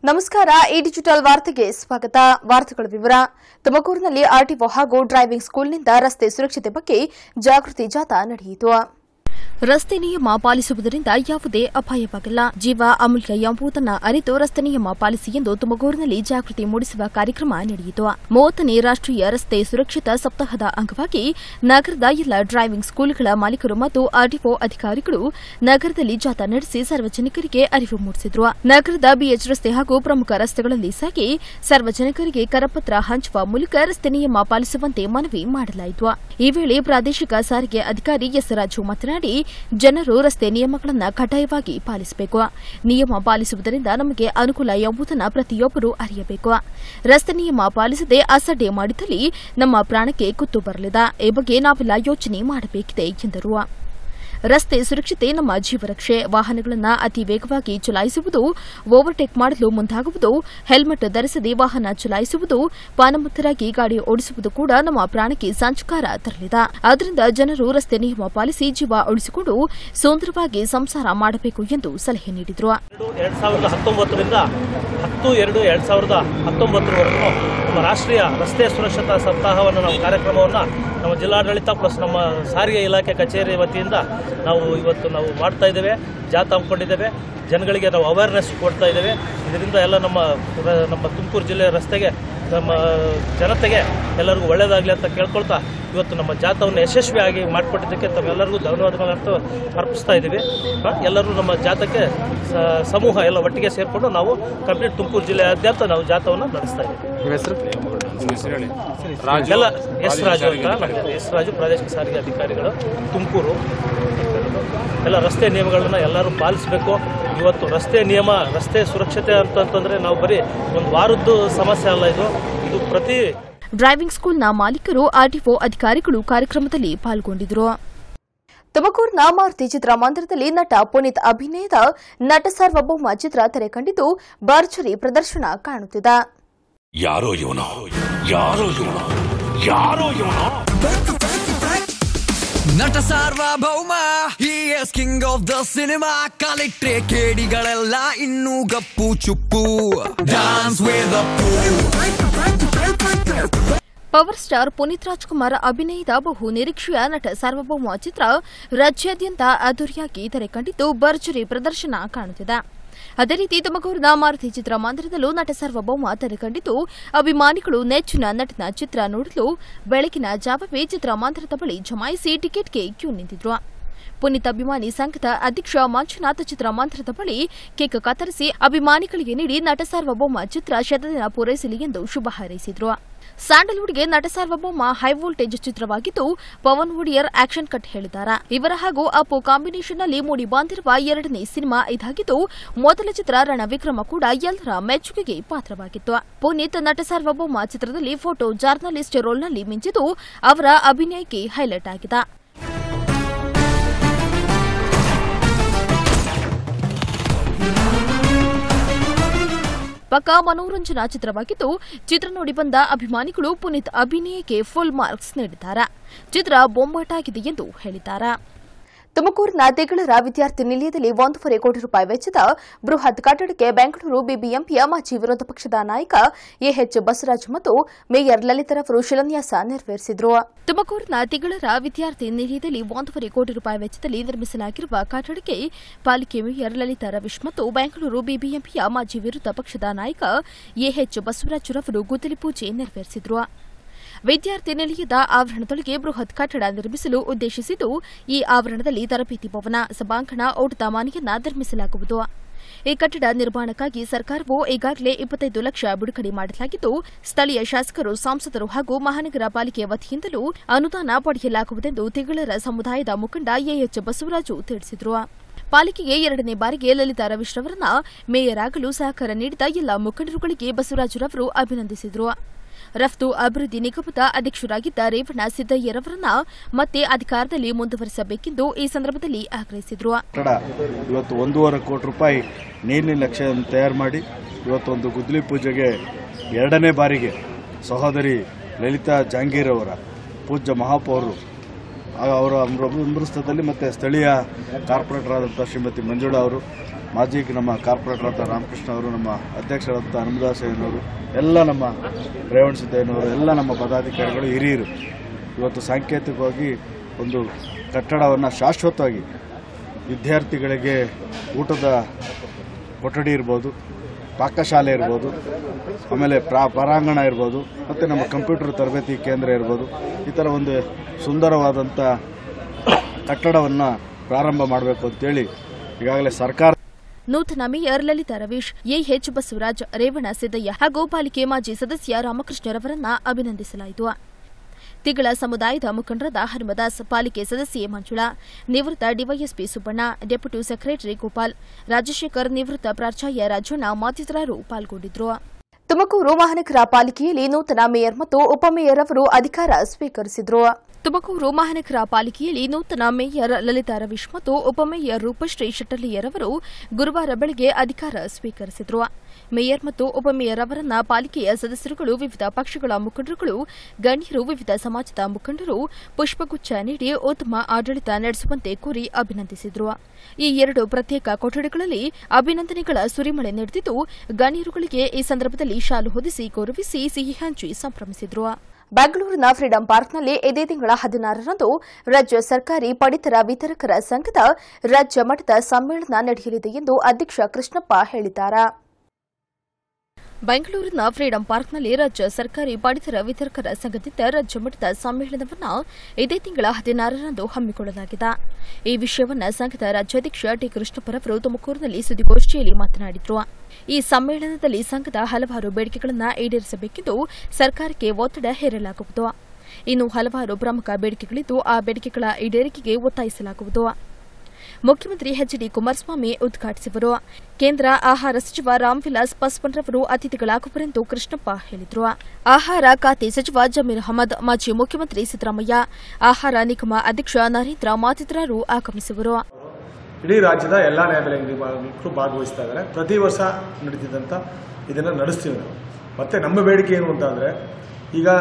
ನಮಸ್ಕಾರ ಈ ಡಿಜಿಟಲ್ ವಾರ್ತೆಗೆ ಸ್ವಾಗತ ವಾರ್ತೆಗಳ ವಿವರ ತುಮಕೂರಿನಲ್ಲಿ ಆರ್ಟಿಒ ಹಾಗೂ ಡ್ರೈವಿಂಗ್ ಸ್ಕೂಲ್ನಿಂದ ರಸ್ತೆ ಸುರಕ್ಷತೆ ಬಗ್ಗೆ ಜಾಗೃತಿ ಜಾಥಾ ನಡೆಯಿತು ರಸ್ತೆ ನಿಯಮ ಪಾಲಿಸುವುದರಿಂದ ಯಾವುದೇ ಅಪಾಯವಾಗಿಲ್ಲ ಜೀವ ಅಮೂಲ್ಯ ಎಂಬುದನ್ನು ಅರಿತು ರಸ್ತೆ ನಿಯಮ ಪಾಲಿಸಿ ಎಂದು ತುಮಕೂರಿನಲ್ಲಿ ಜಾಗೃತಿ ಮೂಡಿಸುವ ಕಾರ್ಯಕ್ರಮ ನಡೆಯಿತು ಮೂವತ್ತನೇ ರಾಷ್ಟೀಯ ರಸ್ತೆ ಸುರಕ್ಷತಾ ಸಪ್ತಾಹದ ಅಂಗವಾಗಿ ನಗರದ ಎಲ್ಲ ಡ್ರೈವಿಂಗ್ ಸ್ಕೂಲ್ಗಳ ಮಾಲೀಕರು ಮತ್ತು ಆರ್ಟಿಒ ಅಧಿಕಾರಿಗಳು ನಗರದಲ್ಲಿ ಜಾಥಾ ನಡೆಸಿ ಸಾರ್ವಜನಿಕರಿಗೆ ಅರಿವು ಮೂಡಿಸಿದ್ರು ನಗರದ ಬಿಎಚ್ ರಸ್ತೆ ಹಾಗೂ ಪ್ರಮುಖ ರಸ್ತೆಗಳಲ್ಲಿ ಸಾಗಿ ಸಾರ್ವಜನಿಕರಿಗೆ ಕರಪತ್ರ ಹಂಚುವ ಮೂಲಕ ರಸ್ತೆ ನಿಯಮ ಪಾಲಿಸುವಂತೆ ಮನವಿ ಮಾಡಲಾಯಿತು ಈ ವೇಳೆ ಪ್ರಾದೇಶಿಕ ಸಾರಿಗೆ ಅಧಿಕಾರಿ ಎಸ್ ರಾಜು ಮಾತನಾಡಿ ಜನರು ರಸ್ತೆ ನಿಯಮಗಳನ್ನು ಕಡ್ಡಾಯವಾಗಿ ಪಾಲಿಸಬೇಕು ನಿಯಮ ಪಾಲಿಸುವುದರಿಂದ ನಮಗೆ ಅನುಕೂಲ ಎಂಬುದನ್ನು ಪ್ರತಿಯೊಬ್ಬರೂ ಅರಿಯಬೇಕು ರಸ್ತೆ ನಿಯಮ ಪಾಲಿಸದೆ ಅಸಡ್ಡೆ ಮಾಡಿದಲ್ಲಿ ನಮ್ಮ ಪ್ರಾಣಕ್ಕೆ ಕುತ್ತು ಬರಲಿದೆ ಈ ಬಗ್ಗೆ ನಾವೆಲ್ಲ ಯೋಚನೆ ಮಾಡಬೇಕಿದೆ ಎಂದರು ರಸ್ತೆ ಸುರಕ್ಷತೆ ನಮ್ಮ ಜೀವರಕ್ಷೆ ವಾಹನಗಳನ್ನು ಅತಿ ವೇಗವಾಗಿ ಚಲಾಯಿಸುವುದು ಓವರ್ಟೇಕ್ ಮಾಡಲು ಮುಂದಾಗುವುದು ಹೆಲ್ಮೆಟ್ ಧರಿಸದೆ ವಾಹನ ಚಲಾಯಿಸುವುದು ಪಾನಮುಕ್ತರಾಗಿ ಗಾಡಿ ಓಡಿಸುವುದು ಕೂಡ ನಮ್ಮ ಪ್ರಾಣಕ್ಕೆ ಸಂಚಕಾರ ತರಲಿದೆ ಆದ್ದರಿಂದ ಜನರು ರಸ್ತೆ ನಿಯಮ ಪಾಲಿಸಿ ಜೀವ ಉಳಿಸಿಕೊಂಡು ಸುಂದರವಾಗಿ ಸಂಸಾರ ಮಾಡಬೇಕು ಎಂದು ಸಲಹೆ ನೀಡಿದರು ಎರಡು ಎರಡು ಸಾವಿರದ ಹತ್ತೊಂಬತ್ತರಿಂದ ಹತ್ತು ಎರಡು ಎರಡು ಸಾವಿರದ ಹತ್ತೊಂಬತ್ತರವರೆಗೂ ನಮ್ಮ ರಾಷ್ಟ್ರೀಯ ರಸ್ತೆ ಸುರಕ್ಷತಾ ಸಪ್ತಾಹವನ್ನು ನಾವು ಕಾರ್ಯಕ್ರಮವನ್ನು ನಮ್ಮ ಜಿಲ್ಲಾಡಳಿತ ಪ್ಲಸ್ ನಮ್ಮ ಸಾರಿಗೆ ಇಲಾಖೆ ಕಚೇರಿ ವತಿಯಿಂದ ನಾವು ಇವತ್ತು ನಾವು ಮಾಡ್ತಾ ಇದ್ದೇವೆ ಜಾಥಾ ಹಮ್ಮಿಕೊಂಡಿದ್ದೇವೆ ಜನಗಳಿಗೆ ನಾವು ಅವೇರ್ನೆಸ್ ಕೊಡ್ತಾ ಇದ್ದೇವೆ ಇದರಿಂದ ಎಲ್ಲ ನಮ್ಮ ರ- ನಮ್ಮ ತುಮಕೂರು ಜಿಲ್ಲೆ ರಸ್ತೆಗೆ ನಮ್ಮ ಜನತೆಗೆ ಎಲ್ಲರಿಗೂ ಒಳ್ಳೆಯದಾಗಲಿ ಅಂತ ಕೇಳ್ಕೊಳ್ತಾ ಇವತ್ತು ನಮ್ಮ ಜಾಥಾವನ್ನು ಯಶಸ್ವಿಯಾಗಿ ಮಾಡಿಕೊಟ್ಟಿದ್ದಕ್ಕೆ ತಮ್ಮೆಲ್ಲರಿಗೂ ಧನ್ಯವಾದಗಳನ್ನು ಅರ್ಪಿಸ್ತಾ ಇದ್ದೀವಿ ಹ? ಎಲ್ಲರೂ ನಮ್ಮ ಜಾಥಾಕ್ಕೆ ಸ- ಸಮೂಹ ಎಲ್ಲ ಒಟ್ಟಿಗೆ ಸೇರಿಕೊಂಡು ನಾವು ಕಂಪ್ಲೀಟ್ ತುಮಕೂರು ಜಿಲ್ಲೆಯಾದ್ಯಂತ ನಾವು ಜಾಥಾವನ್ನು ನಡೆಸ್ತಾ ಇದ್ದೀವಿ ಎಲ್ಲ ಎಸ್ ರಾಜು ಅಂತ ನಮ್ದು ಎಸ್ ರಾಜು ಪ್ರಾದೇಶಿಕ ಸಾರಿಗೆ ಅಧಿಕಾರಿಗಳು ತುಮಕೂರು ಎಲ್ಲ ರಸ್ತೆ ನಿಯಮಗಳನ್ನ ಎಲ್ಲರೂ ಪಾಲಿಸಬೇಕು ಇವತ್ತು ರಸ್ತೆ ನಿಯಮ ರಸ್ತೆ ಸುರಕ್ಷತೆ ಅಂತಂತಂದ್ರೆ ನಾವು ಬರೀ ಒಂದು ವಾರದ್ದು ಸಮಸ್ಯೆ ಅಲ್ಲ ಇದು ಇದು ಪ್ರತಿ ಡ್ರೈವಿಂಗ್ ಸ್ಕೂಲ್ನ ಮಾಲೀಕರು ಆರ್ಟಿಒ ಅಧಿಕಾರಿಗಳು ಕಾರ್ಯಕ್ರಮದಲ್ಲಿ ಪಾಲ್ಗೊಂಡಿದ್ದರು ತುಮಕೂರಿನ ಮಾರುತಿ ಚಿತ್ರಮಂದಿರದಲ್ಲಿ ನಟ ಪುನೀತ್ ಅಭಿನಯದ ನಟ ಸಾರ್ವಭೌಮ ಚಿತ್ರ ತೆರೆ ಕಂಡಿದ್ದು ಭರ್ಜರಿ ಪ್ರದರ್ಶನ ಕಾಣುತ್ತಿದೆ ಯಾರೋ ಇವನು ಯಾರೋ ಇವನು ಯಾರೋ ಇವನು ನಟ ಸಾರ್ವಭೌಮ he is king of the cinema ಕಾಲಿಟ್ರೆ ಕೇಡಿಗಳೆಲ್ಲ ಇನ್ನೂ ಗಪ್ಪು ಚುಪ್ಪು ಡಾನ್ಸ್ ವೇದ ಪವರ್ ಸ್ಟಾರ್ ಪುನೀತ್ ರಾಜ್ಕುಮಾರ್ ಅಭಿನಯದ ಬಹು ನಿರೀಕ್ಷೆಯ ನಟ ಸಾರ್ವಭೌಮ ಚಿತ್ರ ರಾಜ್ಯಾದ್ಯಂತ ಅದ್ದೂರಿಯಾಗಿ ತೆರೆ ಕಂಡಿದ್ದು ಭರ್ಜರಿ ಪ್ರದರ್ಶನ ಕಾಣುತ್ತಿದೆ ಅದೇ ರೀತಿ ತುಮಕೂರಿನ ಮಾರುತಿ ಚಿತ್ರಮಂದಿರದಲ್ಲೂ ನಟ ಸಾರ್ವಭೌಮ ತೆರೆ ಕಂಡಿದ್ದು ಅಭಿಮಾನಿಗಳು ನೆಚ್ಚಿನ ನಟನ ಚಿತ್ರ ನೋಡಲು ಬೆಳಗಿನ ಜಾವವೇ ಚಿತ್ರಮಂದಿರದ ಬಳಿ ಜಮಾಯಿಸಿ ಟಿಕೆಟ್ಗೆ ಕ್ಯೂ ನಿಂತಿದ್ರು ಪುನೀತ್ ಅಭಿಮಾನಿ ಸಂಘದ ಅಧ್ಯಕ್ಷ ಮಂಜುನಾಥ್ ಚಿತ್ರಮಂದಿರದ ಬಳಿ ಕೇಕ್ ಕತ್ತರಿಸಿ ಅಭಿಮಾನಿಗಳಿಗೆ ನೀಡಿ ನಟ ಸಾರ್ವಭೌಮ ಚಿತ್ರ ಶತದಿನ ಪೂರೈಸಲಿ ಎಂದು ಶುಭ ಹಾರೈಸಿದ್ರು ಸ್ಯಾಂಡಲ್ವುಡ್ಗೆ ನಟ ಸಾರ್ವಭೌಮ ಹೈ ವೋಲ್ಟೇಜ್ ಚಿತ್ರವಾಗಿದ್ದು ಪವನ್ ಒಡಿಯರ್ ಆಕ್ಷನ್ ಕಟ್ ಹೇಳಿದ್ದಾರೆ ಇವರ ಹಾಗೂ ಅಪ್ಪು ಕಾಂಬಿನೇಷನ್ ನಲ್ಲಿ ಮೂಡಿ ಬಂದಿರುವ ಎರಡನೇ ಸಿನಿಮಾ ಇದಾಗಿದ್ದು ಮೊದಲ ಚಿತ್ರ ರಣವಿಕ್ರಮ ಕೂಡ ಎಲ್ಲರ ಮೆಚ್ಚುಗೆಗೆ ಪಾತ್ರವಾಗಿತ್ತು ಪುನೀತ್ ನಟ ಸಾರ್ವಭೌಮ ಚಿತ್ರದಲ್ಲಿ ಫೋಟೋ ಜರ್ನಲಿಸ್ಟ್ ರೋಲ್ನಲ್ಲಿ ಮಿಂಚಿದ್ದು ಅವರ ಅಭಿನಯಕ್ಕೆ ಹೈಲೈಟ್ ಆಗಿದೆ ಪಕ್ಕಾ ಮನೋರಂಜನಾ ಚಿತ್ರವಾಗಿದ್ದು ಚಿತ್ರ ನೋಡಿ ಬಂದ ಅಭಿಮಾನಿಗಳು ಪುನೀತ್ ಅಭಿನಯಕ್ಕೆ ಫುಲ್ ಮಾರ್ಕ್ಸ್ ನೀಡಿದ್ದಾರೆ ಚಿತ್ರ ಬೊಂಬಾಟಾಗಿದೆ ಎಂದು ಹೇಳಿದ್ದಾರೆ ತುಮಕೂರಿನ ತಿಗಳರ ವಿದ್ಯಾರ್ಥಿ ನಿಲಯದಲ್ಲಿ ಒಂದೂವರೆ ಕೋಟಿ ರೂಪಾಯಿ ವೆಚ್ಚದ ಬೃಹತ್ ಕಟ್ಟಡಕ್ಕೆ ಬೆಂಗಳೂರು ಬಿಬಿಎಂಪಿಯ ಮಾಜಿ ವಿರೋಧ ಪಕ್ಷದ ನಾಯಕ ಎಎಚ್ ಬಸವರಾಜ್ ಮತ್ತು ಮೇಯರ್ ಲಲಿತರವರು ಶಿಲಾನ್ಯಾಸ ನೆರವೇರಿಸಿದರು ತುಮಕೂರಿನ ತಿಗಳರ ವಿದ್ಯಾರ್ಥಿ ನಿಲಯದಲ್ಲಿ ಒಂದೂವರೆ ಕೋಟಿ ರೂಪಾಯಿ ವೆಚ್ಚದಲ್ಲಿ ನಿರ್ಮಿಸಲಾಗಿರುವ ಕಟ್ಟಡಕ್ಕೆ ಪಾಲಿಕೆ ಮೇಯರ್ ಲಲಿತಾ ರವೀಶ್ ಮತ್ತು ಬೆಂಗಳೂರು ಬಿಬಿಎಂಪಿಯ ಮಾಜಿ ವಿರೋಧ ಪಕ್ಷದ ನಾಯಕ ಎಎಚ್ ಬಸವರಾಜರವರು ಗುದ್ದಲಿ ಪೂಜೆ ನೆರವೇರಿಸಿದರು ವಿದ್ಯಾರ್ಥಿ ನಿಲಯದ ಆವರಣದೊಳಗೆ ಬೃಹತ್ ಕಟ್ಟಡ ನಿರ್ಮಿಸಲು ಉದ್ದೇಶಿಸಿದ್ದು ಈ ಆವರಣದಲ್ಲಿ ತರಬೇತಿ ಭವನ ಸಭಾಂಗಣ ಓಟದ ಮನೆಯನ್ನ ನಿರ್ಮಿಸಲಾಗುವುದು ಈ ಕಟ್ಟಡ ನಿರ್ಮಾಣಕ್ಕಾಗಿ ಸರ್ಕಾರವು ಈಗಾಗಲೇ ಇಪ್ಪತ್ತೈದು ಲಕ್ಷ ಬಿಡುಗಡೆ ಮಾಡಲಾಗಿದ್ದು ಸ್ಥಳೀಯ ಶಾಸಕರು ಸಂಸದರು ಹಾಗೂ ಮಹಾನಗರ ಪಾಲಿಕೆ ವತಿಯಿಂದಲೂ ಅನುದಾನ ಪಡೆಯಲಾಗುವುದೆಂದು ತಿಗಳರ ಸಮುದಾಯದ ಮುಖಂಡ ಎಎಚ್ ಬಸವರಾಜು ತಿಳಿಸಿದರು ಪಾಲಿಕೆಗೆ ಎರಡನೇ ಬಾರಿಗೆ ಲಲಿತಾ ರವೀಶ್ ರವರನ್ನ ಮೇಯರ್ ಆಗಲು ಸಹಕಾರ ನೀಡಿದ ಎಲ್ಲ ಮುಖಂಡರುಗಳಿಗೆ ಬಸವರಾಜರವರು ಅಭಿನಂದಿಸಿದರು ರಫ್ತು ಅಭಿವೃದ್ಧಿ ನಿಗಮದ ಅಧ್ಯಕ್ಷರಾಗಿದ್ದ ರೇವಣ್ಣ ಸಿದ್ದಯ್ಯರವರನ್ನ ಮತ್ತೆ ಅಧಿಕಾರದಲ್ಲಿ ಮುಂದುವರಿಸಬೇಕೆಂದು ಈ ಸಂದರ್ಭದಲ್ಲಿ ಆಗ್ರಹಿಸಿದರು ಕಟ್ಟಡ ಇವತ್ತು ಒಂದೂವರೆ ಕೋಟಿ ರೂಪಾಯಿ ನೀರಿನ ಲಕ್ಷ್ಯ ತಯಾರು ಮಾಡಿ ಇವತ್ತೊಂದು ಗುದ್ದಲಿ ಪೂಜೆಗೆ ಎರಡನೇ ಬಾರಿಗೆ ಸಹೋದರಿ ಲಲಿತಾ ಜಾಂಗೀರ್ ಅವರ ಪೂಜ್ಯ ಮಹಾಪೌರರು ಆ- ಅವರ ಅಮೃತದಲ್ಲಿ ಮತ್ತು ಸ್ಥಳೀಯ ಕಾರ್ಪೊರೇಟರ್ ಆದಂಥ ಶ್ರೀಮತಿ ಮಂಜುಳಾ ಅವರು ಮಾಜಿ ನಮ್ಮ ಕಾರ್ಪೊರೇಟರ್ ಅಂತ ರಾಮಕೃಷ್ಣ ಅವರು ನಮ್ಮ ಅಧ್ಯಕ್ಷರಾದಂಥ ಹನುಮದಾಸಯ್ಯನವರು ಎಲ್ಲ ನಮ್ಮ ರೇವಣ ಸಿದ್ದಯ್ಯನವರು ಎಲ್ಲ ನಮ್ಮ ಪದಾಧಿಕಾರಿಗಳು ಹಿರಿಯರು ಇವತ್ತು ಸಾಂಕೇತಿಕವಾಗಿ ಒಂದು ಕಟ್ಟಡವನ್ನು ಶಾಶ್ವತವಾಗಿ ವಿದ್ಯಾರ್ಥಿಗಳಿಗೆ ಊಟದ ಕೊಠಡಿ ಇರ್ಬೋದು ಪಾಕಶಾಲೆ ಇರ್ಬೋದು ಆಮೇಲೆ ಪ್ರಾ ಪರಾಂಗಣ ಇರ್ಬೋದು ಮತ್ತು ನಮ್ಮ ಕಂಪ್ಯೂಟರ್ ತರಬೇತಿ ಕೇಂದ್ರ ಇರ್ಬೋದು ಈ ಥರ ಒಂದು ಸುಂದರವಾದಂಥ ಕಟ್ಟಡವನ್ನು ಪ್ರಾರಂಭ ಮಾಡಬೇಕು ಅಂತೇಳಿ ಈಗಾಗಲೇ ಸರ್ಕಾರ ನೂತನ mayor Lalitha Ravish AH Basavaraj Revanasiddaiah ಹಾಗೂ ಪಾಲಿಕೆ ಮಾಜಿ ಸದಸ್ಯ ರಾಮಕೃಷ್ಣರವರನ್ನ ಅಭಿನಂದಿಸಲಾಯಿತು ತಿಗಳ ಸಮುದಾಯದ ಮುಖಂಡರಾದ ಹನುಮದಾಸ್ ಪಾಲಿಕೆ ಸದಸ್ಯೆ ಮಂಜುಳಾ ನಿವೃತ್ತ DYSP Subbanna deputy secretary Gopal Rajashekhar ನಿವೃತ್ತ ಪ್ರಾಚಾರ್ಯ ರಾಜಣ್ಣ ಮತ್ತಿತರರು ಪಾಲ್ಗೊಂಡಿದ್ದರು ತುಮಕೂರು ಮಹಾನಗರ ಪಾಲಿಕೆಯಲ್ಲಿ ನೂತನ ಮೇಯರ್ ಮತ್ತು ಉಪಮೇಯರ್ ಅವರು ಅಧಿಕಾರ ಸ್ವೀಕರಿಸಿದರು ತುಮಕೂರು ಮಹಾನಗರ ಪಾಲಿಕೆಯಲ್ಲಿ ನೂತನ ಮೇಯರ್ ಲಲಿತಾ ರವೀಶ್ ಮತ್ತು ಉಪಮೇಯರ್ ರೂಪಶ್ರೀ ಶೆಟ್ಟಲಿಯರ್ ಅವರು ಗುರುವಾರ ಬೆಳಗ್ಗೆ ಅಧಿಕಾರ ಸ್ವೀಕರಿಸಿದರು ಮೇಯರ್ ಮತ್ತು ಉಪಮೇಯರ್ ಅವರನ್ನ ಪಾಲಿಕೆಯ ಸದಸ್ಯರುಗಳು ವಿವಿಧ ಪಕ್ಷಗಳ ಮುಖಂಡರುಗಳು ಗಣ್ಯರು ವಿವಿಧ ಸಮಾಜದ ಮುಖಂಡರು ಪುಷ್ಪಗುಚ್ಛ ನೀಡಿ ಉತ್ತಮ ಆಡಳಿತ ನಡೆಸುವಂತೆ ಕೋರಿ ಅಭಿನಂದಿಸಿದರು ಈ ಎರಡು ಪ್ರತ್ಯೇಕ ಕೊಠಡಿಗಳಲ್ಲಿ ಅಭಿನಂದನೆಗಳ ಸುರಿಮಳೆ ನಡೆದಿದ್ದು ಗಣ್ಯರುಗಳಿಗೆ ಈ ಸಂದರ್ಭದಲ್ಲಿ ಶಾಲು ಹೊದಿಸಿ ಗೌರವಿಸಿ ಸಿಹಿ ಹಂಚಿ ಸಂಭ್ರಮಿಸಿದರು ಬೆಂಗಳೂರಿನ ಫ್ರೀಡಂ ಪಾರ್ಕ್ನಲ್ಲಿ ಇದೇ ತಿಂಗಳ ಹದಿನಾರರಂದು ರಾಜ್ಯ ಸರ್ಕಾರಿ ಪಡಿತರ ವಿತರಕರ ಸಂಘದ ರಾಜ್ಯ ಮಟ್ಟದ ಸಮ್ಮೇಳನ ನಡೆಯಲಿದೆ ಎಂದು ಅಧ್ಯಕ್ಷ ಕೃಷ್ಣಪ್ಪ ಹೇಳಿದ್ದಾರೆ ಬೆಂಗಳೂರಿನ ಫ್ರೀಡಂ ಪಾರ್ಕ್ನಲ್ಲಿ ರಾಜ್ಯ ಸರ್ಕಾರಿ ಪಡಿತರ ವಿತರಕರ ಸಂಘದಿಂದ ರಾಜ್ಯ ಮಟ್ಟದ ಸಮ್ಮೇಳನವನ್ನು ಇದೇ ತಿಂಗಳ ಹದಿನಾರರಂದು ಹಮ್ಮಿಕೊಳ್ಳಲಾಗಿದೆ ಈ ವಿಷಯವನ್ನು ಸಂಘದ ರಾಜ್ಯಾಧ್ಯಕ್ಷ ಟಿ ಕೃಷ್ಣಪ್ಪರವರು ತುಮಕೂರಿನಲ್ಲಿ ಸುದ್ದಿಗೋಷ್ಠಿಯಲ್ಲಿ ಮಾತನಾಡಿದರು ಈ ಸಮ್ಮೇಳನದಲ್ಲಿ ಸಂಘದ ಹಲವಾರು ಬೇಡಿಕೆಗಳನ್ನು ಈಡೇರಿಸಬೇಕೆಂದು ಸರ್ಕಾರಕ್ಕೆ ಒತ್ತಡ ಹೇರಲಾಗುವುದು ಇನ್ನು ಹಲವಾರು ಪ್ರಮುಖ ಬೇಡಿಕೆಗಳಿದ್ದು ಆ ಬೇಡಿಕೆಗಳ ಈಡೇರಿಕೆಗೆ ಒತ್ತಾಯಿಸಲಾಗುವುದು ಮುಖ್ಯಮಂತ್ರಿ ಎಚ್ ಡಿ ಕುಮಾರಸ್ವಾಮಿ ಉದ್ಘಾಟಿಸುವರು ಕೇಂದ್ರ ಆಹಾರ ಸಚಿವ ರಾಮ್ವಿಲಾಸ್ ಪಾಸ್ವಾನ್ ರವರು ಅತಿಥಿಗಳಾಗುವರೆಂದು ಕೃಷ್ಣಪ್ಪ ಹೇಳಿದರು ಆಹಾರ ಖಾತೆ ಸಚಿವ ಜಮೀರ್ ಅಹಮದ್ ಮಾಜಿ ಮುಖ್ಯಮಂತ್ರಿ ಸಿದ್ದರಾಮಯ್ಯ ಆಹಾರ ನಿಗಮ ಅಧ್ಯಕ್ಷ ನರೇಂದ್ರ ಮತ್ತಿತರರು ಆಗಮಿಸುವರು ಇಡೀ ರಾಜ್ಯದ ಎಲ್ಲ ನ್ಯಾಯಬೆಲೆ ಅಂಗಡಿಗಳು ಭಾಗವಹಿಸ್ತಾ ಇದ್ದಾರೆ ಪ್ರತಿ ವರ್ಷ ನಡೀತಿದ್ದಂಥ ಇದನ್ನು ನಡೆಸ್ತೀವಿ ನಾವು ಮತ್ತು ನಮ್ಮ ಬೇಡಿಕೆ ಏನು ಅಂತ ಅಂದರೆ ಈಗ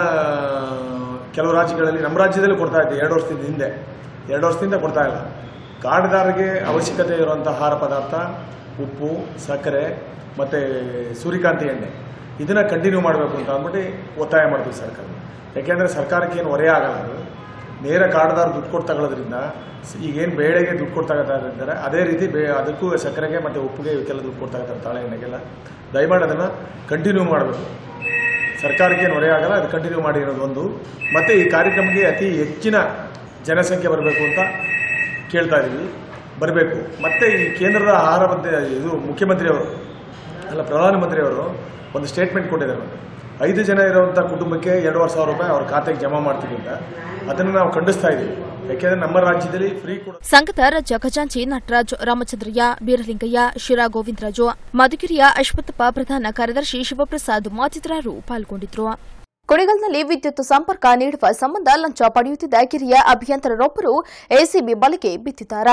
ಕೆಲವು ರಾಜ್ಯಗಳಲ್ಲಿ ನಮ್ಮ ರಾಜ್ಯದಲ್ಲಿ ಕೊಡ್ತಾ ಇದ್ದೆ ಎರಡು ವರ್ಷದಿಂದ ಹಿಂದೆ ಎರಡು ವರ್ಷದಿಂದ ಕೊಡ್ತಾ ಇಲ್ಲ ಕಾರ್ಡ್ದಾರರಿಗೆ ಅವಶ್ಯಕತೆ ಇರುವಂಥ ಆಹಾರ ಪದಾರ್ಥ ಉಪ್ಪು ಸಕ್ಕರೆ ಮತ್ತು ಸೂರ್ಯಕಾಂತಿ ಎಣ್ಣೆ ಇದನ್ನು ಕಂಟಿನ್ಯೂ ಮಾಡಬೇಕು ಅಂತ ಅಂದ್ಬಿಟ್ಟು ಒತ್ತಾಯ ಮಾಡ್ತೀವಿ ಸರ್ಕಾರ ಯಾಕೆಂದರೆ ಸರ್ಕಾರಕ್ಕೆ ಏನು ಹೊರೆ ಆಗಲ್ಲ ಅದು ನೇರ ಕಾರ್ಡ್ದಾರ ದುಡ್ಡು ಕೊಟ್ಟು ತಗೊಳ್ಳೋದ್ರಿಂದ ಸ- ಈಗೇನು ಬೇಳೆಗೆ ದುಡ್ಡು ಕೊಟ್ಟು ತಗೋತಾ ಇದ್ದಾರೆ ಅದೇ ರೀತಿ ಬೇ ಅದಕ್ಕೂ ಸಕ್ಕರೆಗೆ ಮತ್ತು ಉಪ್ಪಿಗೆ ಇವಕ್ಕೆಲ್ಲ ದುಡ್ಡು ಕೊಡ್ತಾ ಇರ್ತಾರೆ ತಾಳೆ ಎಣ್ಣೆಗೆಲ್ಲ ದಯಮಾಡಿ ಅದನ್ನು ಕಂಟಿನ್ಯೂ ಮಾಡಬೇಕು ಸರ್ಕಾರಕ್ಕೆ ಏನು ಹೊರೆ ಆಗಲ್ಲ ಅದು ಕಂಟಿನ್ಯೂ ಮಾಡಿ ಇರೋದು ಒಂದು ಮತ್ತು ಈ ಕಾರ್ಯಕ್ರಮಕ್ಕೆ ಅತಿ ಹೆಚ್ಚಿನ ಜನಸಂಖ್ಯೆ ಬರಬೇಕು ಅಂತ ಕೇಳ್ತಾ ಇದ್ದೀವಿ ಬರಬೇಕು ಮತ್ತು ಈ ಕೇಂದ್ರದ ಆಹಾರ ಮಂತ್ರಿ ಇದು ಮುಖ್ಯಮಂತ್ರಿಯವರು ಅಲ್ಲ ಪ್ರಧಾನಮಂತ್ರಿಯವರು ಒಂದು ಸ್ಟೇಟ್ಮೆಂಟ್ ಕೊಟ್ಟಿದ್ದಾರೆ ಐದು ಜನ ಇರುವಂಥ ಕುಟುಂಬಕ್ಕೆ ಎರಡೂವರೆ ಸಾವಿರ ರೂಪಾಯಿ ಅವ್ರ ಖಾತೆಗೆ ಜಮಾ ಮಾಡ್ತೀವಿ ಅಂತ ಅದನ್ನು ನಾವು ಖಂಡಿಸ್ತಾ ಇದ್ದೀವಿ ಯಾಕೆಂದರೆ ನಮ್ಮ ರಾಜ್ಯದಲ್ಲಿ ಫ್ರೀ ಕೊಡ ಸಂಘದ ರಾಜ್ಯ ಖಜಾಂಚಿ ನಟರಾಜ್ ರಾಮಚಂದ್ರಯ್ಯ ಬೀರಲಿಂಗಯ್ಯ ಶಿರಾ ಗೋವಿಂದರಾಜು ಮಧುಗಿರಿಯ ಅಶ್ವತ್ಥಪ್ಪ ಪ್ರಧಾನ ಕಾರ್ಯದರ್ಶಿ ಶಿವಪ್ರಸಾದ್ ಮತ್ತಿತರರು ಪಾಲ್ಗೊಂಡಿದ್ದರು ಕೊನೆಗಲ್ನಲ್ಲಿ ವಿದ್ಯುತ್ ಸಂಪರ್ಕ ನೀಡುವ ಸಂಬಂಧ ಲಂಚ ಪಡೆಯುತ್ತಿದ್ದ ಕಿರಿಯ ಅಭಿಯಂತರರೊಬ್ಬರು ಎಸಿಬಿ ಬಲೆಗೆ ಬಿದ್ದಿದ್ದಾರೆ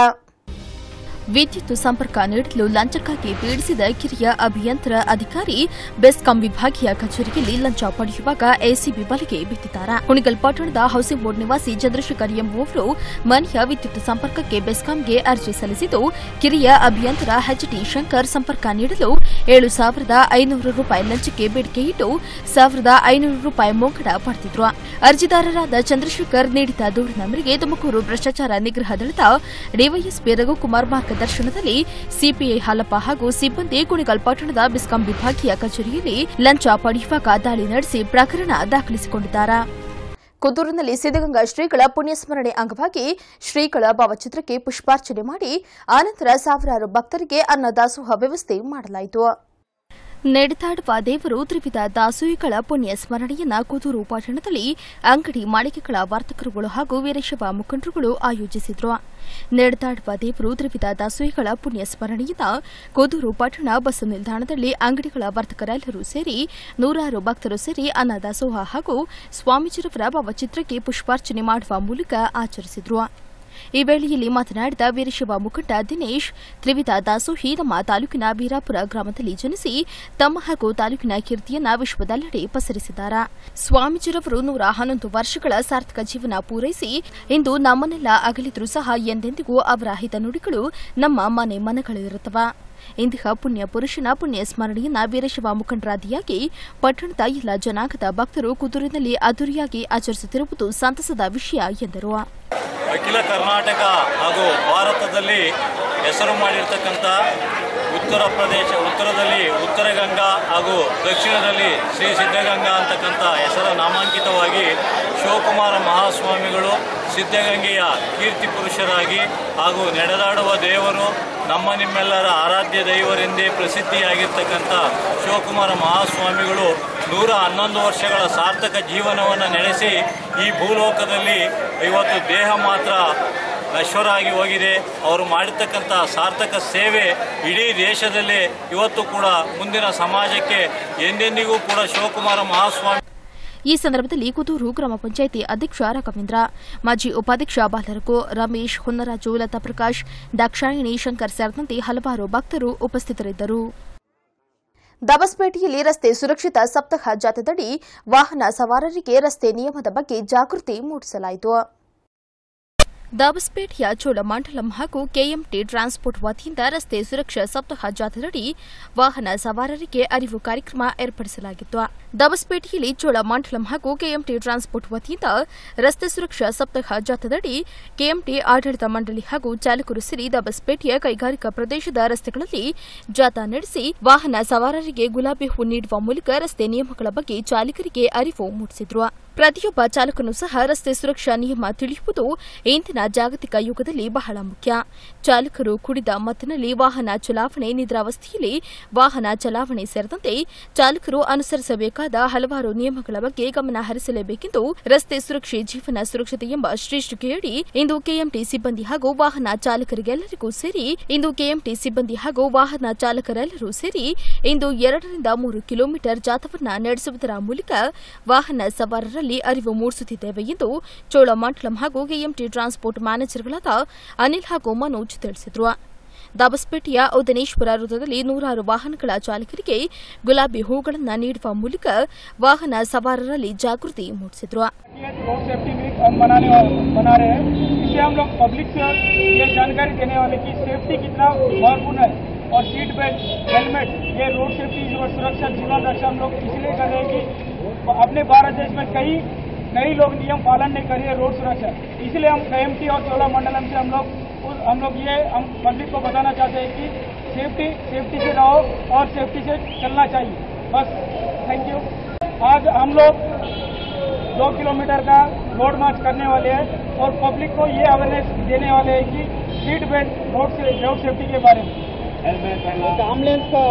ವಿದ್ಯುತ್ ಸಂಪರ್ಕ ನೀಡಲು ಲಂಚಕ್ಕಾಗಿ ಪೀಡಿಸಿದ ಕಿರಿಯ ಅಭಿಯಂತರ ಅಧಿಕಾರಿ ಬೆಸ್ಕಾಂ ವಿಭಾಗೀಯ ಕಚೇರಿಯಲ್ಲಿ ಲಂಚ ಪಡೆಯುವಾಗ ಎಸಿಬಿ ಬಲೆಗೆ ಬಿದ್ದಿದ್ದಾರೆ ಕುಣಿಗಲ್ ಪಟ್ಟಣದ ಹೌಸಿಂಗ್ ಬೋರ್ಡ್ ನಿವಾಸಿ ಚಂದ್ರಶೇಖರ್ ಎಂಬುವವರು ಮನೆಯ ವಿದ್ಯುತ್ ಸಂಪರ್ಕಕ್ಕೆ ಬೆಸ್ಕಾಂಗೆ ಅರ್ಜಿ ಸಲ್ಲಿಸಿದ್ದು ಕಿರಿಯ ಅಭಿಯಂತರ ಎಚ್ ಟಿ ಶಂಕರ್ ಸಂಪರ್ಕ ನೀಡಲು ಏಳು ಸಾವಿರದ ಐನೂರು ರೂಪಾಯಿ ಲಂಚಕ್ಕೆ ಬೇಡಿಕೆ ಇಟ್ಟು ಸಾವಿರದ ಐನೂರು ರೂಪಾಯಿ ಮುಂಗಡ ಪಡೆದಿದ್ರು ಅರ್ಜಿದಾರರಾದ ಚಂದ್ರಶೇಖರ್ ನೀಡಿದ ದೂರಿನ ಮೇರೆಗೆ ತುಮಕೂರು ಭ್ರಷ್ಟಾಚಾರ ನಿಗ್ರಹ ದಳದ ಡಿವೈಎಸ್ಪಿ ರಘುಕುಮಾರ್ ಮಾರ್ಗದರ್ಶನದಲ್ಲಿ ಸಿಪಿಐ ಹಾಲಪ್ಪ ಹಾಗೂ ಸಿಬ್ಬಂದಿ ಕುಣಿಗಲ್ ಪಟ್ಟಣದ ಬಿಸ್ಕಾಂ ವಿಭಾಗೀಯ ಕಚೇರಿಯಲ್ಲಿ ಲಂಚ ಪಡೆಯುವಾಗ ದಾಳಿ ನಡೆಸಿ ಪ್ರಕರಣ ದಾಖಲಿಸಿಕೊಂಡಿದ್ದಾರೆ ಕುದ್ದೂರಿನಲ್ಲಿ ಸಿದ್ದಗಂಗಾ ಶ್ರೀಗಳ ಪುಣ್ಯಸ್ಮರಣೆ ಅಂಗವಾಗಿ ಶ್ರೀಗಳ ಭಾವಚಿತ್ರಕ್ಕೆ ಪುಷ್ಪಾರ್ಚನೆ ಮಾಡಿ ಆನಂತರ ಸಾವಿರಾರು ಭಕ್ತರಿಗೆ ಅನ್ನದಾಸೋಹ ವ್ಯವಸ್ಥೆ ಮಾಡಲಾಯಿತು ನಡೆದಾಡುವ ದೇವರು ತ್ರಿವಿಧ ದಾಸೋಹಿಗಳ ಪುಣ್ಯ ಸ್ಮರಣೆಯನ್ನ ಕುದೂರು ಪಟ್ಟಣದಲ್ಲಿ ಅಂಗಡಿ ಮಾಳಿಗೆಗಳ ವರ್ತಕರುಗಳು ಹಾಗೂ ವೀರಶೈವ ಮುಖಂಡರುಗಳು ಆಯೋಜಿಸಿದ್ರು ನಡೆದಾಡುವ ದೇವರು ತ್ರಿವಿಧ ದಾಸೋಹಿಗಳ ಪುಣ್ಯ ಸ್ಮರಣೆಯನ್ನ ಕುದೂರು ಪಟ್ಟಣ ಬಸ್ ನಿಲ್ದಾಣದಲ್ಲಿ ಅಂಗಡಿಗಳ ವರ್ತಕರೆಲ್ಲರೂ ಸೇರಿ ನೂರಾರು ಭಕ್ತರು ಸೇರಿ ಅನ್ನದಾಸೋಹ ಹಾಗೂ ಸ್ವಾಮೀಜಿರವರ ಭಾವಚಿತ್ರಕ್ಕೆ ಪುಷ್ಪಾರ್ಚನೆ ಮಾಡುವ ಮೂಲಕ ಆಚರಿಸಿದ್ರು ಈ ವೇಳೆಯಲ್ಲಿ ಮಾತನಾಡಿದ ವೀರಶೈವ ಮುಖಂಡ ದಿನೇಶ್ ತ್ರಿವಿಧ ದಾಸೋಹಿ ನಮ್ಮ ತಾಲೂಕಿನ ವೀರಾಪುರ ಗ್ರಾಮದಲ್ಲಿ ಜನಿಸಿ ತಮ್ಮ ಹಾಗೂ ತಾಲೂಕಿನ ಕೀರ್ತಿಯನ್ನ ವಿಶ್ವದೆಲ್ಲೆಡೆ ಪಸರಿಸಿದ್ದಾರೆ ಸ್ವಾಮೀಜಿರವರು ನೂರ ಹನ್ನೊಂದು ವರ್ಷಗಳ ಸಾರ್ಥಕ ಜೀವನ ಪೂರೈಸಿ ಇಂದು ನಮ್ಮನ್ನೆಲ್ಲ ಅಗಲಿದ್ರೂ ಸಹ ಎಂದೆಂದಿಗೂ ಅವರ ಹಿತನುಡಿಗಳು ನಮ್ಮ ಮನೆ ಮನಗಳಿರುತ್ತವೆ ಇಂತಹ ಪುಣ್ಯ ಪುರುಷನ ಪುಣ್ಯ ಸ್ಮರಣೆಯನ್ನ ವೀರಶೈವ ಮುಖಂಡರಾದಿಯಾಗಿ ಪಟ್ಟಣದ ಎಲ್ಲ ಜನಾಂಗದ ಭಕ್ತರು ಕುದೂರಿನಲ್ಲಿ ಅದ್ದೂರಿಯಾಗಿ ಆಚರಿಸುತ್ತಿರುವುದು ಸಂತಸದ ವಿಷಯ ಎಂದರು ಅಖಿಲ ಕರ್ನಾಟಕ ಹಾಗೂ ಭಾರತದಲ್ಲಿ ಹೆಸರು ಮಾಡಿರ್ತಕ್ಕಂಥ ಉತ್ತರ ಪ್ರದೇಶ ಉತ್ತರದಲ್ಲಿ ಉತ್ತರ ಗಂಗಾ ಹಾಗೂ ದಕ್ಷಿಣದಲ್ಲಿ ಶ್ರೀ ಸಿದ್ಧಗಂಗಾ ಅಂತಕ್ಕಂಥ ಹೆಸರ ನಾಮಾಂಕಿತವಾಗಿ ಶಿವಕುಮಾರ ಮಹಾಸ್ವಾಮಿಗಳು ಸಿದ್ಧಗಂಗೆಯ ಕೀರ್ತಿ ಪುರುಷರಾಗಿ ಹಾಗೂ ನಡೆದಾಡುವ ದೇವರು ನಮ್ಮ ನಿಮ್ಮೆಲ್ಲರ ಆರಾಧ್ಯ ದೈವರೆಂದೇ ಪ್ರಸಿದ್ಧಿಯಾಗಿರ್ತಕ್ಕಂಥ ಶಿವಕುಮಾರ ಮಹಾಸ್ವಾಮಿಗಳು ನೂರ ಹನ್ನೊಂದು ವರ್ಷಗಳ ಸಾರ್ಥಕ ಜೀವನವನ್ನು ನಡೆಸಿ ಈ ಭೂಲೋಕದಲ್ಲಿ ಇವತ್ತು ದೇಹ ಮಾತ್ರ ನಶ್ವರ ಆಗಿ ಹೋಗಿದೆ ಅವರು ಮಾಡಿರ್ತಕ್ಕಂಥ ಸಾರ್ಥಕ ಸೇವೆ ಇಡೀ ದೇಶದಲ್ಲೇ ಇವತ್ತು ಕೂಡ ಮುಂದಿನ ಸಮಾಜಕ್ಕೆ ಎಂದೆಂದಿಗೂ ಕೂಡ ಶಿವಕುಮಾರ ಮಹಾಸ್ವಾಮಿ ಈ ಸಂದರ್ಭದಲ್ಲಿ ಕುದೂರು ಗ್ರಾಮ ಪಂಚಾಯಿತಿ ಅಧ್ಯಕ್ಷ ರಾಘವೇಂದ್ರ ಮಾಜಿ ಉಪಾಧ್ಯಕ್ಷ ಬಾಲರಘು ರಮೇಶ್ ಹೊನ್ನರಾಜು ಲತಾ ಪ್ರಕಾಶ್ ದಾಕ್ಷಾಯಿಣಿ ಶಂಕರ್ ಸೇರಿದಂತೆ ಹಲವಾರು ಭಕ್ತರು ಉಪಸ್ಥಿತರಿದ್ದರು ದಬಸ್ಪೇಟೆಯಲ್ಲಿ ರಸ್ತೆ ಸುರಕ್ಷಿತ ಸಪ್ತಾಹ ಜಾಥಾದಡಿ ವಾಹನ ಸವಾರರಿಗೆ ರಸ್ತೆ ನಿಯಮದ ಬಗ್ಗೆ ಜಾಗೃತಿ ಮೂಡಿಸಲಾಯಿತು ದಾಬಸ್ಪೇಟೆಯ ಚೋಳಮಂಡಲಂ ಹಾಗೂ ಕೆಎಂಟಿ ಟ್ರಾನ್ಸ್ಪೋರ್ಟ್ ವತಿಯಿಂದ ರಸ್ತೆ ಸುರಕ್ಷಾ ಸಪ್ತಾಹ ಜಾಥಾದಡಿ ವಾಹನ ಸವಾರರಿಗೆ ಅರಿವು ಕಾರ್ಯಕ್ರಮ ಏರ್ಪಡಿಸಲಾಗಿತ್ತು ದಬಸ್ಪೇಟೆಯಲ್ಲಿ ಚೋಳಮಂಡಲಂ ಹಾಗೂ ಕೆಎಂಟಿ ಟ್ರಾನ್ಸ್ಪೋರ್ಟ್ ವತಿಯಿಂದ ರಸ್ತೆ ಸುರಕ್ಷಾ ಸಪ್ತಾಹ ಜಾಥಾದಡಿ ಕೆಎಂಟಿ ಆಡಳಿತ ಮಂಡಳಿ ಹಾಗೂ ಚಾಲಕರು ಸೇರಿ ದಬಸ್ಪೇಟೆಯ ಕೈಗಾರಿಕಾ ಪ್ರದೇಶದ ರಸ್ತೆಗಳಲ್ಲಿ ಜಾಥಾ ನಡೆಸಿ ವಾಹನ ಸವಾರರಿಗೆ ಗುಲಾಬಿ ಹೂ ನೀಡುವ ಮೂಲಕ ರಸ್ತೆ ನಿಯಮಗಳ ಬಗ್ಗೆ ಚಾಲಕರಿಗೆ ಅರಿವು ಮೂಡಿಸಿದ್ರು ಪ್ರತಿಯೊಬ್ಬ ಚಾಲಕನು ಸಹ ರಸ್ತೆ ಸುರಕ್ಷಾ ನಿಯಮ ತಿಳಿಯುವುದು ಇಂದಿನ ಜಾಗತಿಕ ಯುಗದಲ್ಲಿ ಬಹಳ ಮುಖ್ಯ ಚಾಲಕರು ಕುಡಿದ ಮತ್ತಿನಲ್ಲಿ ವಾಹನ ಚಲಾವಣೆ ನಿದ್ರಾವಸ್ಥೆಯಲ್ಲಿ ವಾಹನ ಚಲಾವಣೆ ಸೇರಿದಂತೆ ಚಾಲಕರು ಅನುಸರಿಸಬೇಕಾದ ಹಲವಾರು ನಿಯಮಗಳ ಬಗ್ಗೆ ಗಮನ ಹರಿಸಲೇಬೇಕೆಂದು ರಸ್ತೆ ಸುರಕ್ಷೆ ಜೀವನ ಸುರಕ್ಷತೆ ಎಂಬ ಶ್ರೇಷ್ಠತೆಯಡಿ ಇಂದು ಕೆಎಂಟಿ ಸಿಬ್ಬಂದಿ ಹಾಗೂ ವಾಹನ ಚಾಲಕರಿಗೆಲ್ಲರಿಗೂ ಸೇರಿ ಇಂದು ಕೆಎಂಟಿ ಸಿಬ್ಬಂದಿ ಹಾಗೂ ವಾಹನ ಚಾಲಕರೆಲ್ಲರೂ ಸೇರಿ ಇಂದು ಎರಡರಿಂದ ಮೂರು ಕಿಲೋಮೀಟರ್ ಜಾಥವನ್ನ ನಡೆಸುವುದರ ಮೂಲಕ ವಾಹನ ಸವಾರರಲ್ಲಿ ಅರಿವು ಮೂಡಿಸುತ್ತಿದ್ದೇವೆ ಎಂದು ಚೋಳಮಂಡಲಂ ಹಾಗೂ ಕೆಎಂಟಿ ಟ್ರಾನ್ಸ್ಪೋರ್ಟ್ ಮ್ಯಾನೇಜರ್ಗಳಾದ ಅನಿಲ್ ಹಾಗೂ ಮನೋಜ್ ತಿಳಿಸಿದರು ದಾಬಸ್ಪೇಟೆಯ ಔದನೇಶ್ವರ ವೃತ್ತದಲ್ಲಿ ನೂರಾರು ವಾಹನಗಳ ಚಾಲಕರಿಗೆ ಗುಲಾಬಿ ಹೂಗಳನ್ನು ನೀಡುವ ಮೂಲಕ ವಾಹನ ಸವಾರರಲ್ಲಿ ಜಾಗೃತಿ ಮೂಡಿಸಿದರು रोड सेफ्टी वीक हम मनाने वा- मना रहे हैं इससे हम लोग पब्लिक से ये जानकारी देने वाले कि सेफ्टी कितना महत्वपूर्ण है और सीट बेल्ट हेलमेट ये रोड सेफ्टी और सुरक्षा जीवन रक्षा हम लोग इसलिए कर रहे हैं कि अपने भारत देश में कई कई लोग नियम पालन नहीं कर रहे हैं रोड सुरक्षा इसलिए हम केएमटी और चोला मंडलम से हम लोग उस- हम लोग ये हम पब्लिक को बताना चाहते हैं कि सेफ्टी सेफ्टी से रहो और सेफ्टी से चलना चाहिए बस थैंक यू आज हम लोग दो किलोमीटर का रोड मार्च करने वाले हैं और पब्लिक को ये अवेयरनेस देने वाले हैं कि सीट बेल्ट रोड से रोड सेफ्टी के बारे में एम्बुलेंस का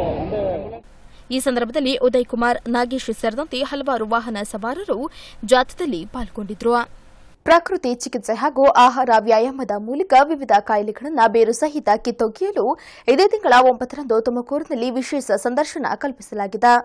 ಈ ಸಂದರ್ಭದಲ್ಲಿ ಉದಯ್ ಕುಮಾರ್ ನಾಗೇಶ್ ಸೇರಿದಂತೆ ಹಲವಾರು ವಾಹನ ಸವಾರರು ಜಾಥಾದಲ್ಲಿ ಪಾಲ್ಗೊಂಡಿದ್ರು ಪ್ರಕೃತಿ ಚಿಕಿತ್ಸೆ ಹಾಗೂ ಆಹಾರ ವ್ಯಾಯಾಮದ ಮೂಲಕ ವಿವಿಧ ಕಾಯಿಲೆಗಳನ್ನು ಬೇರು ಸಹಿತ ಕಿತ್ತೊಗೆಯಲು ಇದೇ ತಿಂಗಳ ಒಂಬತ್ತರಂದು ತುಮಕೂರಿನಲ್ಲಿ ವಿಶೇಷ ಸಂದರ್ಶನ ಕಲ್ಪಿಸಲಾಗಿದೆ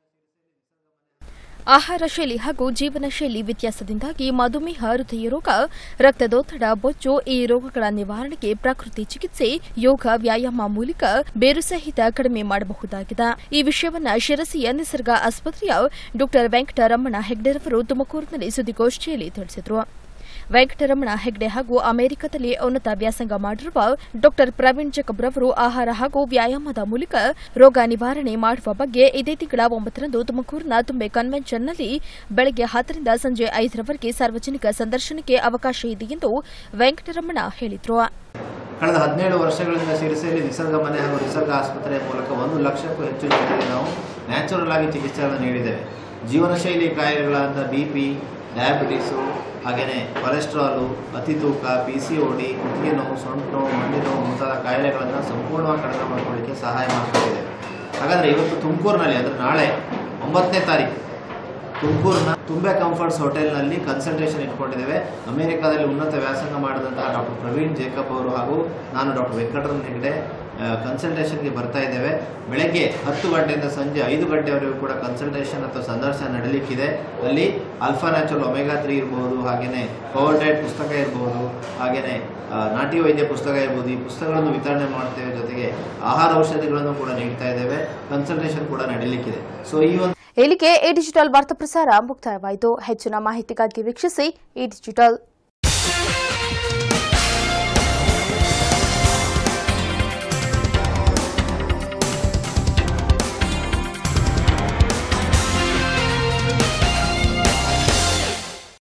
ಆಹಾರ ಶೈಲಿ ಹಾಗೂ ಜೀವನ ಶೈಲಿ ವ್ಯತ್ಯಾಸದಿಂದಾಗಿ ಮಧುಮೇಹ ಹೃದಯ ರೋಗ ರಕ್ತದೊತ್ತಡ ಬೊಜ್ಜು ಈ ರೋಗಗಳ ನಿವಾರಣೆಗೆ ಪ್ರಕೃತಿ ಚಿಕಿತ್ಸೆ ಯೋಗ ವ್ಯಾಯಾಮ ಮೂಲಕ ಬೇರು ಸಹಿತ ಕಡಿಮೆ ಮಾಡಬಹುದಾಗಿದೆ ಈ ವಿಷಯವನ್ನ ಶಿರಸಿಯ ನಿಸರ್ಗ ಆಸ್ಪತ್ರೆಯ ಡಾ ವೆಂಕಟರಮಣ ಹೆಗ್ಡೆರವರು ತುಮಕೂರಿನಲ್ಲಿ ಸುದ್ದಿಗೋಷ್ಠಿಯಲ್ಲಿ ತಿಳಿಸಿದರು ವೆಂಕಟರಮಣ ಹೆಗ್ಡೆ ಹಾಗೂ ಅಮೆರಿಕದಲ್ಲಿ ಉನ್ನತ ವ್ಯಾಸಂಗ ಮಾಡಿರುವ ಡಾ ಪ್ರವೀಣ್ ಜಕಬ್ ರವರು ಆಹಾರ ಹಾಗೂ ವ್ಯಾಯಾಮದ ಮೂಲಕ ರೋಗ ನಿವಾರಣೆ ಮಾಡುವ ಬಗ್ಗೆ ಇದೇ ತಿಂಗಳ ಒಂಬತ್ತರಂದು ತುಮಕೂರಿನ ತುಂಬೆ ಕನ್ವೆನ್ಷನ್ನಲ್ಲಿ ಬೆಳಗ್ಗೆ ಹತ್ತರಿಂದ ಸಂಜೆ ಐದರವರೆಗೆ ಸಾರ್ವಜನಿಕ ಸಂದರ್ಶನಕ್ಕೆ ಅವಕಾಶ ಇದೆ ಎಂದು ವೆಂಕಟರಮಣ ಹೇಳಿದರು ಕಳೆದ ಹದಿನೇಳು ವರ್ಷಗಳಿಂದ ಶಿರಸಿಯಲ್ಲಿ ನಿಸರ್ಗ ಮನೆ ಹಾಗೂ ನಿಸರ್ಗ ಆಸ್ಪತ್ರೆಯ ಮೂಲಕ ಒಂದು ಲಕ್ಷಕ್ಕೂ ಹೆಚ್ಚು ಜನರಿಗೆ ನಾವು ನ್ಯಾಚುರಲ್ ಆಗಿ ಚಿಕಿತ್ಸೆಯನ್ನು ನೀಡಿದ್ದೇವೆ ಜೀವನ ಶೈಲಿ ಕಾಯಿಲೆಗಳಾದ ಬಿ ಪಿ ಡಯಾಬಿಟಿಸು ಹಾಗೆಯೇ ಕೊಲೆಸ್ಟ್ರಾಲು ಅತಿ ತೂಕ ಪಿ ಸಿ ಒ ಡಿ ಕುತ್ತಿಗೆ ನೋವು ಸೊಂಟು ನೋವು ಮಂಡಿ ನೋವು ಮುಂತಾದ ಕಾಯಿಲೆಗಳನ್ನು ಸಂಪೂರ್ಣವಾಗಿ ಕಡಿಮೆ ಮಾಡಿಕೊಳ್ಳಿಕ್ಕೆ ಸಹಾಯ ಮಾಡಿಕೊಂಡಿದೆ ಹಾಗಾದರೆ ಇವತ್ತು ತುಮಕೂರಿನಲ್ಲಿ ಅಂದರೆ ನಾಳೆ ಒಂಬತ್ತನೇ ತಾರೀಕು ತುಮಕೂರಿನ ತುಂಬೆ ಕಂಫರ್ಟ್ಸ್ ಹೋಟೆಲ್ನಲ್ಲಿ ಕನ್ಸಲ್ಟೇಷನ್ ಇಟ್ಕೊಂಡಿದ್ದೇವೆ ಅಮೆರಿಕಾದಲ್ಲಿ ಉನ್ನತ ವ್ಯಾಸಂಗ ಮಾಡಿದಂತಹ ಡಾಕ್ಟರ್ ಪ್ರವೀಣ್ ಜೇಕಬ್ ಅವರು ಹಾಗೂ ನಾನು ಡಾಕ್ಟರ್ ವೆಂಕಟರಮಣ ಹೆಗಡೆ ಕನ್ಸಲ್ಟೇಷನ್ಗೆ ಬರ್ತಾ ಇದ್ದೇವೆ ಬೆಳಗ್ಗೆ ಹತ್ತು ಗಂಟೆಯಿಂದ ಸಂಜೆ ಐದು ಗಂಟೆವರೆಗೂ ಕೂಡ ಕನ್ಸಲ್ಟೇಷನ್ ಅಥವಾ ಸಂದರ್ಶನ ನಡೀಲಿಕ್ಕಿದೆ ಅಲ್ಲಿ ಅಲ್ಫಾ ನ್ಯಾಚುರಲ್ ಒಮೆಗಾ ತ್ರೀ ಇರ್ಬೋದು ಹಾಗೆಯೇ ಪವರ್ ಡೈಟ್ ಪುಸ್ತಕ ಇರ್ಬೋದು ಹಾಗೆಯೇ ಆ, ನಾಟಿ ವೈದ್ಯ ಪುಸ್ತಕ ಇರ್ಬೋದು ಈ ಪುಸ್ತಕಗಳನ್ನು ವಿತರಣೆ ಮಾಡ್ತೇವೆ ಜೊತೆಗೆ ಆಹಾರ ಔಷಧಿಗಳನ್ನು ಕೂಡ ನೀಡ್ತಾ ಇದ್ದೇವೆ ಕನ್ಸಲ್ಟೇಷನ್ ಕೂಡ ನಡೀಲಿಕ್ಕಿದೆ ಸೊ ಈ ಒಂದು ಇಲ್ಲಿಗೆ ಈ ಡಿಜಿಟಲ್ ವಾರ್ತಾ ಪ್ರಸಾರ ಮುಕ್ತಾಯವಾಯಿತು ಹೆಚ್ಚಿನ ಮಾಹಿತಿಗಾಗಿ ವೀಕ್ಷಿಸಿ ಈ ಡಿಜಿಟಲ್